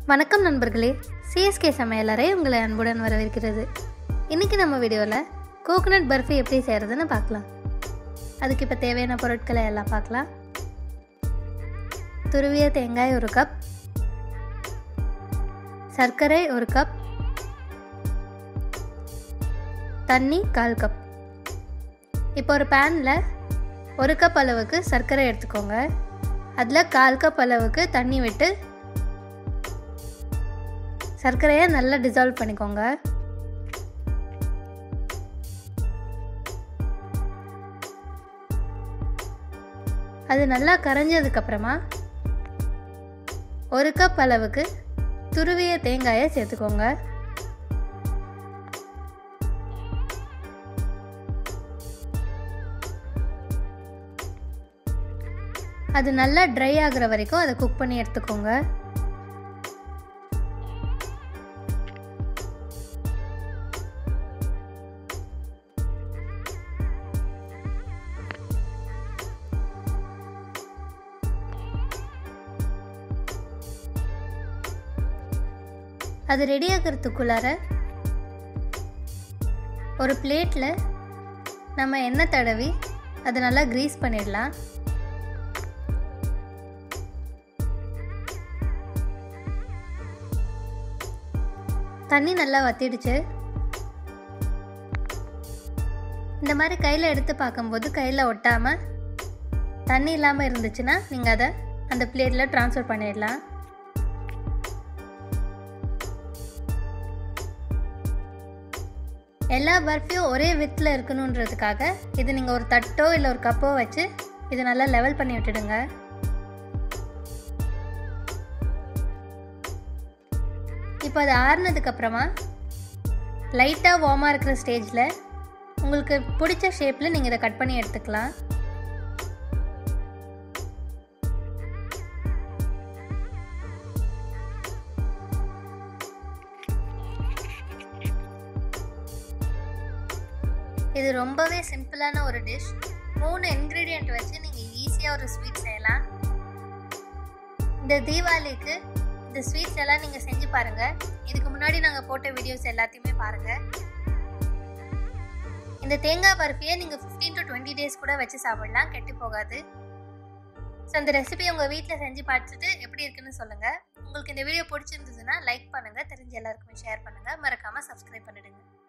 வணக்கம் நண்பர்களே சிஎஸ்கே சமையலறை உங்களை அன்புடன் வரவேற்கிறது இன்றைக்கி நம்ம வீடியோவில் கோகனட் பர்ஃபி எப்படி செய்கிறதுன்னு பார்க்கலாம் அதுக்கு இப்போ தேவையான பொருட்களை எல்லாம் பார்க்கலாம் துருவிய தேங்காய் ஒரு கப் சர்க்கரை ஒரு கப் தண்ணி கால் கப் இப்போ ஒரு பேனில் ஒரு கப் அளவுக்கு சர்க்கரை எடுத்துக்கோங்க அதில் கால் கப் அளவுக்கு தண்ணி விட்டு சர்க்கரையை நல்லா டிசால்வ் பண்ணிக்கோங்க அது நல்லா கரைஞ்சதுக்கப்புறமா ஒரு கப் அளவுக்கு துருவிய தேங்காயை சேர்த்துக்கோங்க அது நல்லா ட்ரை ஆகுற வரைக்கும் அதை குக் பண்ணி எடுத்துக்கோங்க அது ரெடி ஆகிறதுக்குள்ளார ஒரு பிளேட்டில் நம்ம எண்ணெய் தடவி அதை நல்லா க்ரீஸ் பண்ணிடலாம் தண்ணி நல்லா வத்திடுச்சு இந்த மாதிரி கையில் எடுத்து பார்க்கும்போது கையில் ஒட்டாமல் தண்ணி இல்லாமல் இருந்துச்சுன்னா நீங்கள் அதை அந்த பிளேட்டில் ட்ரான்ஸ்ஃபர் பண்ணிடலாம் எல்லா பர்ஃபியும் ஒரே வித்தில் இருக்கணுன்றதுக்காக இது நீங்கள் ஒரு தட்டோ இல்லை ஒரு கப்போ வச்சு இது நல்லா லெவல் பண்ணி விட்டுடுங்க இப்போ அது ஆறுனதுக்கப்புறமா லைட்டாக வார்மாக இருக்கிற ஸ்டேஜில் உங்களுக்கு பிடிச்ச ஷேப்பில் நீங்கள் இதை கட் பண்ணி எடுத்துக்கலாம் இது ரொம்பவே சிம்பிளான ஒரு டிஷ் மூணு இன்க்ரீடியண்ட் வச்சு நீங்கள் ஈஸியாக ஒரு ஸ்வீட் செய்யலாம் இந்த தீபாவளிக்கு இந்த ஸ்வீட்ஸ் எல்லாம் நீங்கள் செஞ்சு பாருங்கள் இதுக்கு முன்னாடி நாங்கள் போட்ட வீடியோஸ் எல்லாத்தையுமே பாருங்கள் இந்த தேங்காய் பருப்பியை நீங்கள் ஃபிஃப்டீன் டு டுவெண்ட்டி டேஸ் கூட வச்சு சாப்பிடலாம் கெட்டு போகாது ஸோ இந்த ரெசிபி உங்கள் வீட்டில் செஞ்சு பார்த்துட்டு எப்படி இருக்குன்னு சொல்லுங்கள் உங்களுக்கு இந்த வீடியோ பிடிச்சிருந்ததுன்னா லைக் பண்ணுங்கள் தெரிஞ்ச எல்லாருக்குமே ஷேர் பண்ணுங்கள் மறக்காமல் சப்ஸ்கிரைப் பண்ணிடுங்க